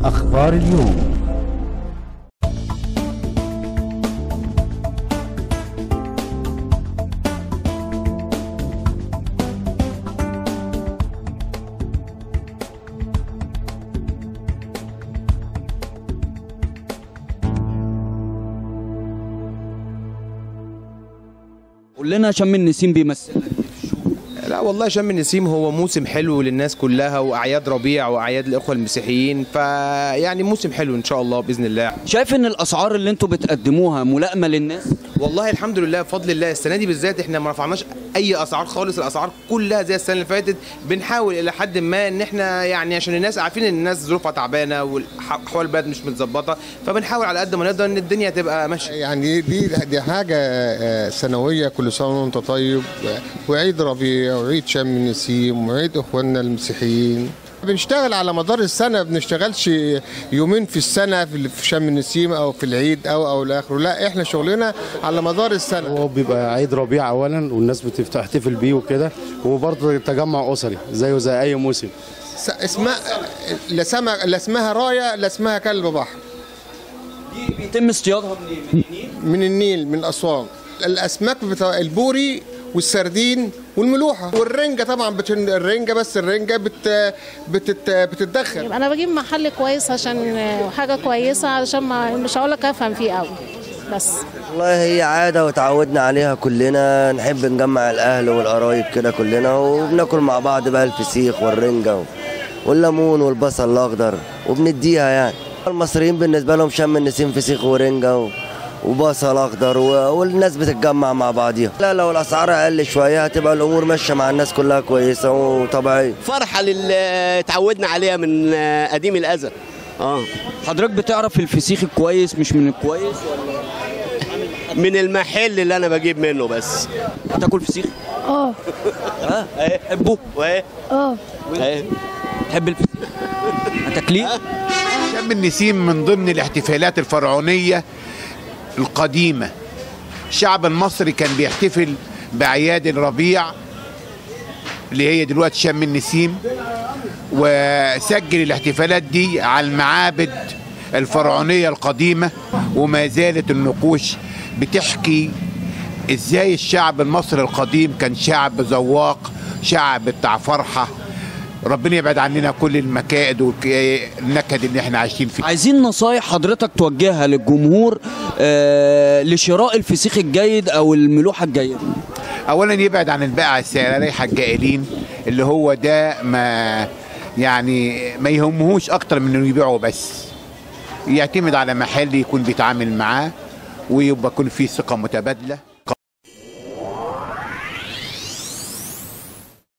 أخبار اليوم قول لنا شم النسيم بيمثلك لا والله شم النسيم هو موسم حلو للناس كلها واعياد ربيع واعياد الاخوه المسيحيين فيعني موسم حلو ان شاء الله باذن الله شايف ان الاسعار اللي انتوا بتقدموها ملائمه للناس والله الحمد لله بفضل الله السنه دي بالذات احنا ما رفعناش اي اسعار خالص الاسعار كلها زي السنه اللي فاتت بنحاول الى حد ما ان احنا يعني عشان الناس عارفين ان الناس ظروفها تعبانه واحوال البلد مش متظبطه فبنحاول على قد ما نقدر ان الدنيا تبقى ماشيه يعني دي دي حاجة آه، سنوية كل سنة وأنت طيب وعيد ربيع وعيد شم النسيم وعيد إخواننا المسيحيين بنشتغل على مدار السنة ما بنشتغلش يومين في السنة في في شم النسيم أو في العيد أو أو لآخره لا إحنا شغلنا على مدار السنة هو بيبقى عيد ربيع اولا والناس بتحتفل بيه وكده وبرضه تجمع اسري زيه زي اي موسم س- اسمها لا سما لا اسمها راية لا اسمها كلب بحر دي بيتم اصطيادها منين من النيل من النيل من أسوان الأسماك بتاع البوري والسردين والملوحة والرنجة طبعا بت... الرنجة بس الرنجة بت... بتت... بتتدخل انا بجيب محل كويس عشان حاجه كويسه علشان ما مش هقول لك افهم فيه قوي بس والله هي عادة وتعودنا عليها كلنا نحب نجمع الأهل والقرايب كده كلنا وبناكل مع بعض بقى الفسيخ والرنجة و- والليمون والبصل الأخضر وبنديها يعني المصريين بالنسبة لهم شم النسيم فسيخ ورنجة و- وبصل أخضر و- والناس بتتجمع مع بعضيها لا لو الأسعار أقل شوية هتبقى الأمور ماشية مع الناس كلها كويسة وطبيعية فرحه اللي اتعودنا عليها من قديم الازل اه حضرتك بتعرف الفسيخ الكويس مش من الكويس من المحل اللي انا بجيب منه بس تاكل فسيخ اه ها تحبه وايه اه ايه تحب الفسيخ هتاكليه شم النسيم من ضمن الاحتفالات الفرعونية القديمة الشعب المصري كان بيحتفل بأعياد الربيع اللي هي دلوقتي شم النسيم وسجل الاحتفالات دي على المعابد الفرعونية القديمة وما زالت النقوش بتحكي ازاي الشعب المصري القديم كان شعب ذواق شعب بتاع فرحة ربنا يبعد عننا كل المكائد والنكد اللي احنا عايشين فيه عايزين نصايح حضرتك توجهها للجمهور آه لشراء الفسيخ الجيد او الملوحه الجيده اولا يبعد عن البائع السارح الجائلين اللي هو ده ما يعني ما يهمهوش اكتر من انه يبيعه بس يعتمد على محل يكون بيتعامل معاه ويبقى يكون فيه ثقه متبادله